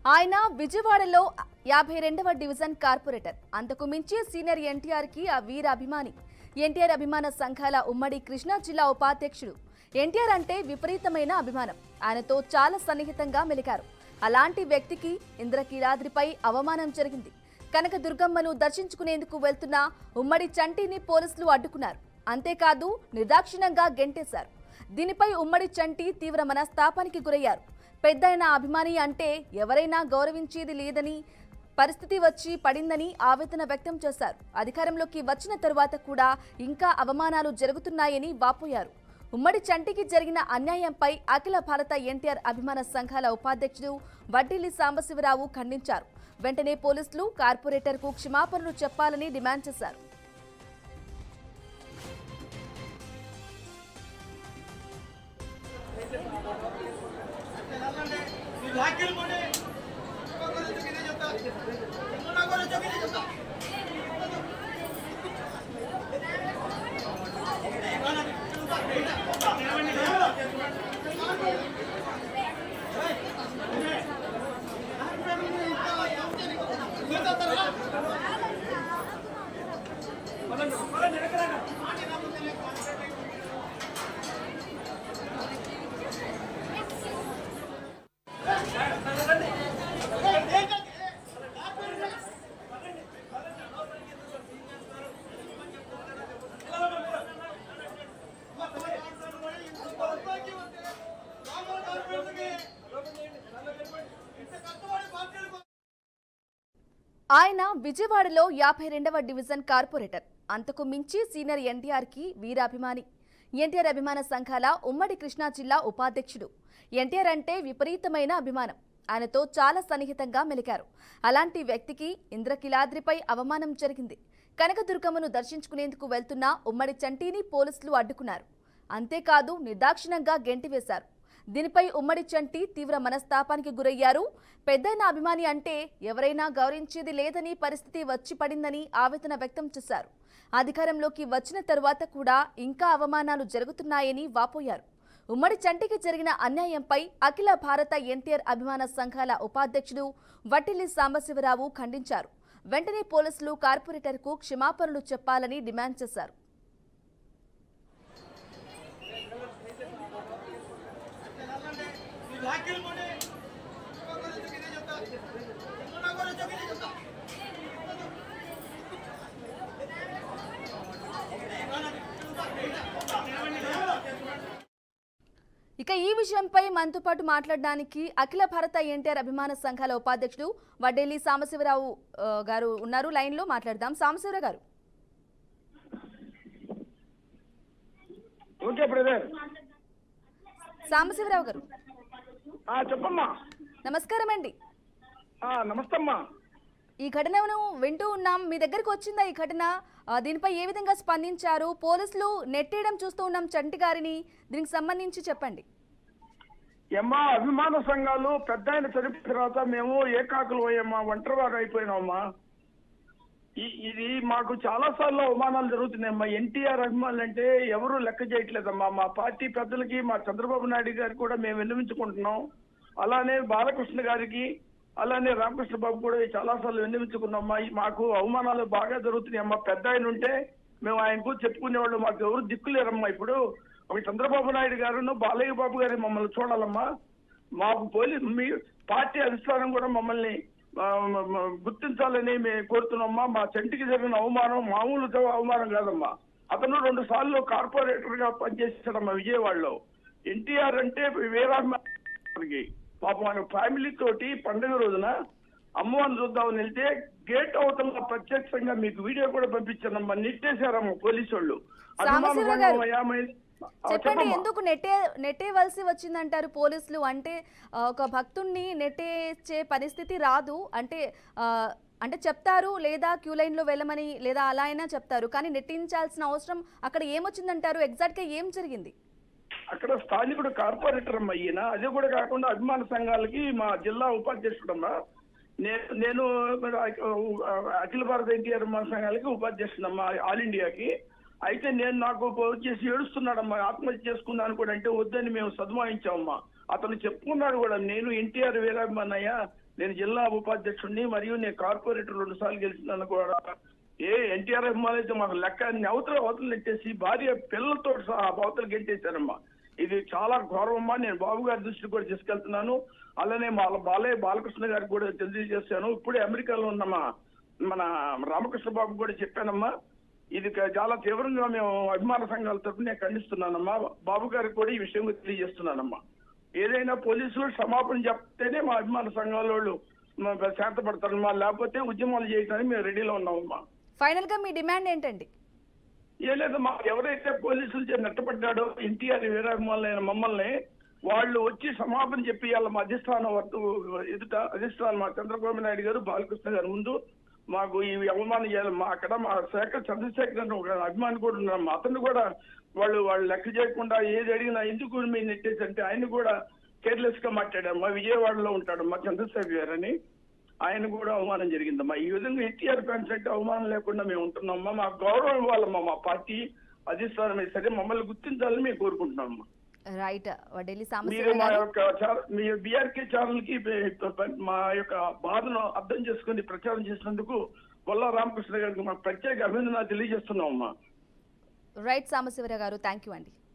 ఆయన విజయవాడలో యాభై రెండవ డివిజన్ కార్పొరేటర్ అంతకు మించి సీనియర్ ఎన్టీఆర్ కి ఆ వీర అభిమాని ఎన్టీఆర్ అభిమాన సంఘాల ఉమ్మడి కృష్ణా జిల్లా ఉపాధ్యక్షుడు ఎన్టీఆర్ అంటే విపరీతమైన అభిమానం ఆయనతో చాలా సన్నిహితంగా మెలికారు అలాంటి వ్యక్తికి ఇంద్రకీలాద్రిపై అవమానం జరిగింది కనక దుర్గమ్మను దర్శించుకునేందుకు వెళ్తున్న ఉమ్మడి చంటిని పోలీసులు అడ్డుకున్నారు అంతేకాదు నిర్దాక్షిణ్యంగా గెంటేశారు దీనిపై ఉమ్మడి చంటి తీవ్ర మనస్తాపానికి గురయ్యారు పెద్దయిన అభిమాని అంటే ఎవరైనా గౌరవించేది లేదని పరిస్థితి వచ్చి పడిందని ఆవేదన వ్యక్తం చేశారు అధికారంలోకి వచ్చిన తరువాత కూడా ఇంకా అవమానాలు జరుగుతున్నాయని వాపోయారు ఉమ్మడి చంటికి జరిగిన అన్యాయంపై అఖిల భారత ఎన్టీఆర్ అభిమాన సంఘాల ఉపాధ్యక్షుడు వడ్డిల్లి సాంబశివరావు ఖండించారు వెంటనే పోలీసులు కార్పొరేటర్కు క్షమాపణలు చెప్పాలని డిమాండ్ చేశారు ఆయన విజయవాడలో యాభై రెండవ డివిజన్ కార్పొరేటర్ అంతకు మించి సీనియర్ ఎన్టీఆర్ కి వీరాభిమాని ఎన్టీఆర్ అభిమాన సంఘాల ఉమ్మడి కృష్ణా జిల్లా ఉపాధ్యక్షుడు ఎన్టీఆర్ అంటే విపరీతమైన అభిమానం ఆయనతో చాలా సన్నిహితంగా మెలికారు అలాంటి వ్యక్తికి ఇంద్రకిలాద్రిపై అవమానం జరిగింది కనకదుర్గమ్మను దర్శించుకునేందుకు వెళ్తున్న ఉమ్మడి చంటీని పోలీసులు అడ్డుకున్నారు అంతేకాదు నిర్దాక్షిణ్యంగా గెంటివేశారు దీనిపై ఉమ్మడి చంటి తీవ్ర మనస్తాపానికి గురయ్యారు పెద్దయిన అభిమాని అంటే ఎవరైనా గౌరవించేది లేదని పరిస్థితి వచ్చి పడిందని ఆవేదన వ్యక్తం చేశారు అధికారంలోకి వచ్చిన తరువాత కూడా ఇంకా అవమానాలు జరుగుతున్నాయని వాపోయారు ఉమ్మడి చంటికి జరిగిన అన్యాయంపై అఖిల భారత ఎన్టీఆర్ అభిమాన సంఘాల ఉపాధ్యక్షుడు వట్టిల్లి సాంబశివరావు ఖండించారు వెంటనే పోలీసులు కార్పొరేటర్కు క్షమాపణలు చెప్పాలని డిమాండ్ చేశారు ఇక ఈ విషయంపై మనతో పాటు మాట్లాడడానికి అఖిల భారత ఎన్టీఆర్ అభిమాన సంఘాల ఉపాధ్యక్షుడు వడ్డేలి సాంబశివరావు ఆ, గారు ఉన్నారు లైన్ లో మాట్లాడదాం సాంబశివరావు గారు ఓకే బ్రదర్ సాంబశివరావు గారు ఆ, చెప్పమ్మా నమస్కారం అండి ఆ, నమస్తమ్మా ఈ ఘటనను వింటూ ఉన్నాం మీ దగ్గరకు వచ్చిందా ఈ ఘటన ఆ, దీనిపై ఏ విధంగా స్పందించారు పోలీసులు నెట్టేయడం చూస్తూ ఉన్నాం చంటి గారిని దీనికి సంబంధించి చెప్పండి ఏమ్మా అభిమాన సంఘాలు పెద్ద ఆయన చనిపోయిన తర్వాత మేము ఏకాకులు పోయామ్మా ఒంటరివారు అయిపోయినామమ్మా ఈ- ఇది మాకు చాలా సార్లు అవమానాలు జరుగుతున్నాయమ్మా ఎన్టీఆర్ అభిమానులు అంటే ఎవరు లెక్క చేయట్లేదమ్మా మా పార్టీ పెద్దలకి మా చంద్రబాబు నాయుడు గారికి కూడా మేము విన్నవించుకుంటున్నాం అలానే బాలకృష్ణ గారికి అలానే రామకృష్ణ బాబు కూడా చాలా సార్లు విన్నవించుకున్నామ్మా ఈ మాకు అవమానాలు బాగా జరుగుతున్నాయమ్మా పెద్ద ఆయన ఉంటే మేము ఆయనకు చెప్పుకునేవాళ్ళు మాకు ఎవరు దిక్కులేరమ్మా ఇప్పుడు ఒక చంద్రబాబు నాయుడు గారును బాలయ్య బాబు గారి మమ్మల్ని చూడాలమ్మా మాకు పోలీస్ మీ పార్టీ అధిష్టానం కూడా మమ్మల్ని ఆ, మ- మ- గుర్తించాలని మేము కోరుతున్నామ్మా మా చెంటికి జరిగిన అవమానం మామూలు జవ- అవమానం కాదమ్మా అతను రెండు సార్లు కార్పొరేటర్ గా పనిచేశాడమ్మా విజయవాడలో ఎన్టీఆర్ అంటే వీరాభిమానికి పాపం ఆయన ఫ్యామిలీ తోటి పండుగ రోజున అమ్మవారిని చూద్దామని వెళ్తే గేట్ అవతల ప్రత్యక్షంగా మీకు వీడియో కూడా పంపించానమ్మా నెట్టేశారమ్మా పోలీసు వాళ్ళు అభిమాన సాంబశివరావు గారు, సంఘం యాభై- ఆ, చెప్పండి చెప్పమ్మా. ఎందుకు నెట్టే నెట్టేవలసి వచ్చిందంటారు పోలీసులు అంటే ఆ, ఒక భక్తుణ్ణి నెట్టేచ్చే పరిస్థితి రాదు అంటే ఆ, అంటే చెప్తారు లేదా క్యూ లైన్ లో వెళ్ళమని లేదా అలా అయినా చెప్తారు కానీ నెట్టించాల్సిన అవసరం అక్కడ ఏమొచ్చిందంటారు ఎగ్జాక్ట్ గా ఏం జరిగింది అక్కడ స్థానికుడు కార్పొరేటర్ అమ్మ ఈయన అది కూడా కాకుండా అభిమాన సంఘాలకి మా జిల్లా ఉపాధ్యక్షుడమ్మా నేను నేను అఖిల భారత ఎన్టీఆర్ అభిమాన సంఘాలకి ఉపాధ్యక్షుడమ్మా ఆల్ ఇండియాకి అయితే నేను నాకు వచ్చేసి ఏడుస్తున్నాడమ్మా ఆత్మహత్య చేసుకున్నాను కూడా అంటే వద్దని మేము సద్మాయించామమ్మా అతను చెప్పుకున్నాడు కూడా నేను ఎన్టీఆర్ వీరాభిమానయ్య నేను జిల్లా ఉపాధ్యక్షుడిని మరియు నేను కార్పొరేటర్ రెండు సార్లు గెలిచినాను కూడా ఏ ఎన్టీఆర్ అభిమానులు అయితే మాకు లెక్క అన్ని అవతల అవతలు నెట్టేసి భార్య పిల్లలతో సహా అవతలు గెంటేశారమ్మా ఇది చాలా ఘోరమమ్మా నేను బాబు గారి దృష్టికి కూడా తీసుకెళ్తున్నాను అలానే మా బాలయ్య బాలకృష్ణ గారికి కూడా తెలియజేశాను ఇప్పుడే అమెరికాలో ఉన్న మా మన రామకృష్ణ బాబు కూడా చెప్పానమ్మా ఇది క- చాలా తీవ్రంగా మేము అభిమాన సంఘాల తరఫున నేను ఖండిస్తున్నానమ్మా బాబు గారికి కూడా ఈ విషయం గురించి తెలియజేస్తున్నానమ్మా ఏదైనా పోలీసులు క్షమాపణ చెప్తేనే మా అభిమాన సంఘాల వాళ్ళు మ- శాంతపడతారమ్మా లేకపోతే ఉద్యమాలు చేయడానికి మేము రెడీలో ఉన్నామమ్మా ఫైనల్ గా మీ డిమాండ్ ఏంటండి ఏ లేదమ్మా ఎవరైతే పోలీసులు చే నెట్టబడ్డాడో ఎన్టీఆర్ వీరాభిమానులైన మమ్మల్ని వాళ్ళు వచ్చి క్షమాపణ చెప్పి వాళ్ళ మా అధిష్టానం వద్దు ఎదుట అధిష్టానం మా చంద్రబాబు నాయుడు గారు బాలకృష్ణ గారు ముందు మాకు ఈ అవమానం చేయాలి మా అక్కడ మా శేఖర్ చంద్రశేఖర్ అని ఒక అభిమాని కూడా ఉన్నారు మా అతను కూడా వాళ్ళు వాళ్ళు లెక్క చేయకుండా ఏది అడిగినా ఎందుకు మీరు నెట్టేసి అంటే ఆయన కూడా కేర్లెస్ గా మాట్లాడారు విజయవాడలో ఉంటాడు మా చంద్రశేఖర్ గారు అని ఆయన కూడా అవమానం జరిగిందమ్మా ఈ విధంగా ఎన్టీఆర్ ఫ్యాన్స్ అంటే అవమానం లేకుండా మేము ఉంటున్నామమ్మా మా గౌరవం ఇవ్వాలమ్మా మా పార్టీ అధిష్టానం సరే మమ్మల్ని గుర్తించాలని మేము కోరుకుంటున్నామమ్మా రైట్ వడ్డేలి మీరు సాంబశివరావు మా గారు యొక్క చా- మీ బీఆర్కే ఛానల్ కి ప- మా యొక్క బాధను అర్థం చేసుకుని ప్రచారం చేసినందుకు గొల్ల రామకృష్ణ గారికి మా ప్రత్యేక అభినందన తెలియజేస్తున్నామమ్మా రైట్ సాంబశివరావు గారు థ్యాంక్ యూ అండి